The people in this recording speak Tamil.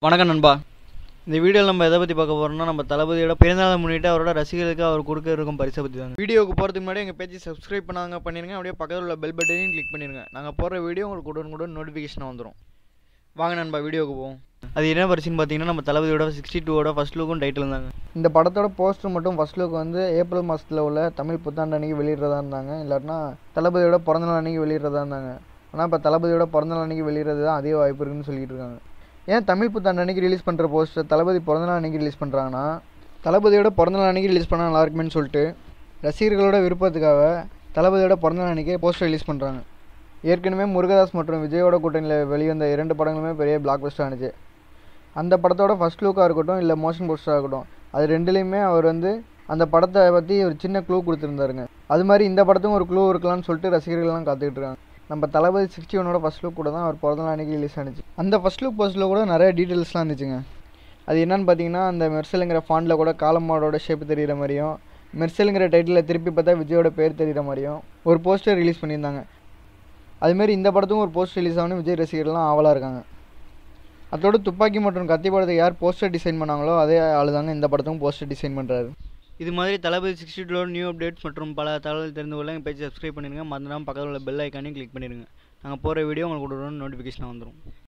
வணக்கம் நண்பா இந்த வீடியோவில் நம்ம எதை பற்றி பார்க்க போகிறோம்னா நம்ம தளபதியோட பிறந்தநாளை முன்னிட்டு அவரோட ரசிகர்களுக்கு அவர் கொடுக்க இருக்கும் பரிசை பற்றி தாங்க வீடியோக்கு போகிறதுக்கு முன்னாடி எங்கள் பேஜை சப்ஸ்கிரைப் பண்ணாங்க பண்ணிருங்க அப்படியே பக்கத்தில் உள்ள பெல் பட்டனையும் கிளிக் பண்ணிருங்க நாங்கள் போடுற வீடியோ உங்களுக்கு உடனுக்குடன் நோட்டிஃபிகேஷன் வந்துடும் வாங்க நண்பா வீடியோக்கு போவோம் அது என்ன பரிசுன்னு பார்த்தீங்கன்னா நம்ம தளபதியோட சிக்ஸ்டி டூவோட ஃபஸ்ட் லுக்கும் டைட்டில் தாங்க இந்த படத்தோட போஸ்டர் மட்டும் ஃபர்ஸ்ட் லுக் வந்து ஏப்ரல் மாதத்தில் உள்ள தமிழ் புத்தாண்டு அன்னைக்கு வெளியிடுறதா இருந்தாங்க இல்லாட்டினா தளபதியோட பிறந்தநாள் அன்னைக்கு வெளியிடுறதா இருந்தாங்க ஆனால் இப்போ தளபதியோட பிறந்தநாள் அன்னைக்கு வெளியிடுறது தான் அதே வாய்ப்பு இருக்குன்னு சொல்லிட்டு இருக்காங்க ஏன் தமிழ் புத்தாண்டு அன்னைக்கு ரிலீஸ் பண்ணுற போஸ்டர் தளபதி பிறந்தநாள் அன்னைக்கு ரிலீஸ் பண்ணுறாங்கன்னா தளபதியோட பிறந்தநாள் அன்னைக்கு ரிலீஸ் பண்ணால் நல்லா இருக்குமேன்னு சொல்லிட்டு ரசிகர்களோட விருப்பத்துக்காக தளபதியோட பிறந்தநாள் அன்னைக்கே போஸ்டர் ரிலீஸ் பண்ணுறாங்க ஏற்கனவே முருகதாஸ் மற்றும் விஜயோட கூட்டணியில் வெளிவந்த இரண்டு படங்களுமே பெரிய பிளாக் பஸ்டர் ஆனிச்சு அந்த படத்தோட ஃபர்ஸ்ட் லுக்காக இருக்கட்டும் இல்லை மோஷன் போஸ்டராக இருக்கட்டும் அது ரெண்டுலேயுமே அவர் வந்து அந்த படத்தை பற்றி ஒரு சின்ன க்ளூ கொடுத்துருந்தாருங்க அது மாதிரி இந்த படத்துக்கும் ஒரு க்ளூ இருக்கலாம்னு சொல்லிட்டு ரசிகர்கள்லாம் காத்துக்கிட்டு இருக்காங்க நம்ம தளபதி சிக்ஸ்டி ஒனோட ஃபர்ஸ்ட் லுக் கூட தான் அவர் பிறந்த நாள் அன்னைக்கு ரிலீஸ் ஆனிச்சு அந்த ஃபர்ஸ்ட் லுக் போஸ்ட்டில் கூட நிறைய டீட்டெயில்ஸ்லாம் இருந்துச்சுங்க அது என்னன்னு பார்த்தீங்கன்னா அந்த மெர்சலுங்கிற ஃபாண்டில் கூட காலமாடோட ஷேப் தெரிகிற மாதிரியும் மெர்சலுங்கிற டைட்டிலில் திருப்பி பார்த்தா விஜயோட பேர் தெரிகிற மாதிரியும் ஒரு போஸ்டர் ரிலீஸ் பண்ணியிருந்தாங்க அதுமாரி இந்த படத்துக்கும் ஒரு போஸ்டர் ரிலீஸ் ஆகணும் விஜய் ரசிகர்கள்லாம் ஆவலாக இருக்காங்க அதோட துப்பாக்கி மற்றும் கத்தி படத்துக்கு யார் போஸ்டர் டிசைன் பண்ணாங்களோ அதே ஆளு தாங்க இந்த படத்துக்கும் போஸ்டர் டிசைன் பண்ணுறாரு இது மாதிரி தளபதி சிக்ஸ்டி டூவோட நியூ அப்டேட்ஸ் மற்றும் பல தகவல் தெரிந்து கொள்ள எங்கள் பேஜை சப்ஸ்கிரைப் பண்ணிடுங்க மறந்துடாமல் பக்கத்தில் உள்ள பெல் ஐக்கானையும் கிளிக் பண்ணிடுங்க நாங்கள் போகிற வீடியோ உங்களுக்கு உடனே நோட்டிஃபிகேஷன் வந்துடும்